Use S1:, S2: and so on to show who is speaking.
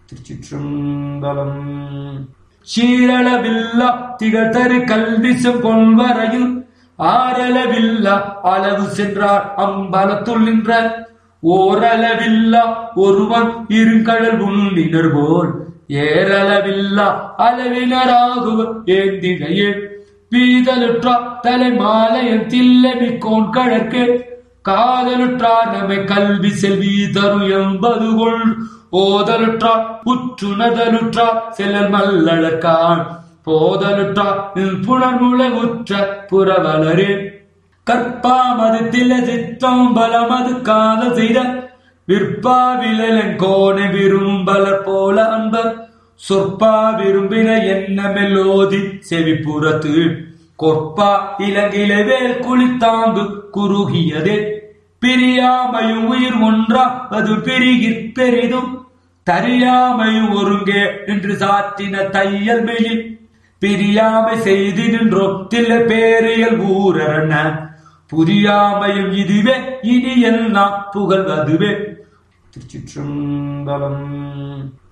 S1: திருச்சிற்றம்பலம் சீரளவில்லா திகழ்தரு கல்விசம் கொள்வரையில் ஆரளவில்லா அளவு சென்றார் அம்பலத்துள் நின்ற ஓரளவில்லா ஒருவன் இருங்கடல் உண்ணினர் போல் ஏரளவில்லா அளவினராகுவர் ஏந்திழையே பீதலுற்றார் தலை மாலையன் தில்லவி கோன் கழற்கு காதலுற்றார் நம்மை கல்வி செல்வி தரு என்பது கொள் ஓதலுற்றார் உற்றுணதலுற்றார் செல்லல் மல்லழற்கான் போதலுற்றார் புனர்முளை உற்ற புறவலரே கற்பாமது திலதித்தம் பலமது காத செய்த விற்பா விழலன் கோணை விரும்பலர் போல அன்பர் சொற்பா விரும்பின என்ன மெல்லோதி செவிப்புறத்து கொற்பா இலங்கில வேல் குளித்தாங்கு குறுகியதே பிரியாமையும் உயிர் ஒன்றா அது பெருகிற் பெரிதும் தரியாமையும் ஒருங்கே என்று சாற்றின தையல் மெயில் பிரியாமை செய்து நின்றோம் தில்ல பேரியல் ஊரன புரியாமையும் இதுவே இனி எல்லாம் புகழ்வதுவே திருச்சிற்றம்பலம்